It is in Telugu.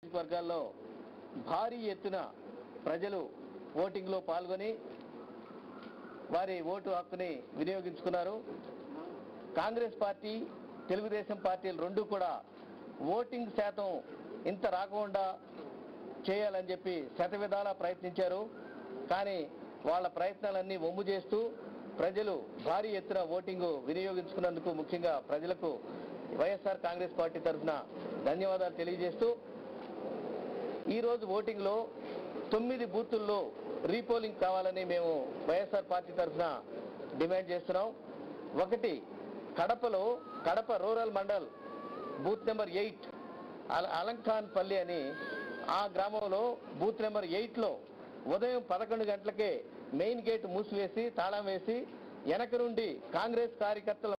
వర్గాల్లో భారీ ఎత్తున ప్రజలు ఓటింగ్లో పాల్గొని వారి ఓటు హక్కుని వినియోగించుకున్నారు కాంగ్రెస్ పార్టీ తెలుగుదేశం పార్టీలు రెండు కూడా ఓటింగ్ శాతం ఇంత రాకుండా చేయాలని చెప్పి శతవిధాలా ప్రయత్నించారు కానీ వాళ్ళ ప్రయత్నాలన్నీ వమ్ము చేస్తూ ప్రజలు భారీ ఎత్తున ఓటింగ్ వినియోగించుకున్నందుకు ముఖ్యంగా ప్రజలకు వైఎస్ఆర్ కాంగ్రెస్ పార్టీ తరఫున ధన్యవాదాలు తెలియజేస్తూ ఈ రోజు ఓటింగ్ లో తొమ్మిది బూతుల్లో రీపోలింగ్ కావాలని మేము వైఎస్ఆర్ పార్టీ తరఫున డిమాండ్ చేస్తున్నాం ఒకటి కడపలో Kadapa rural mandal booth number eight అల- అలంఖాన్ పల్లి అని ఆ గ్రామంలో బూత్ నెంబర్ ఎయిట్లో ఉదయం పదకొండు గంటలకే మెయిన్ గేట్ మూసివేసి తాళం వేసి వెనక నుండి కాంగ్రెస్ కార్యకర్తల